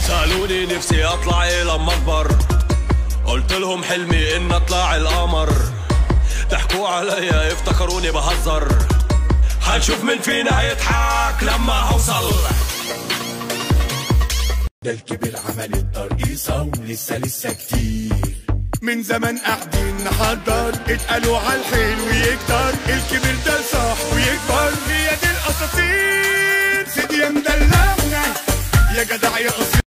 سألوني نفسي اطلع ايه لما اكبر قلت لهم حلمي ان اطلع القمر ضحكوا عليا افتكروني بهزر هنشوف مين فينا هيضحك لما هوصل ده الكبر عمل الترقيصة ولسه لسه كتير من زمان قاعدين نحضر اتقالوا على الحلو يكتر الكبر ده صح ويكبر هي دي الاساطير سيدي يا مدلعنا يا جدع يا قصير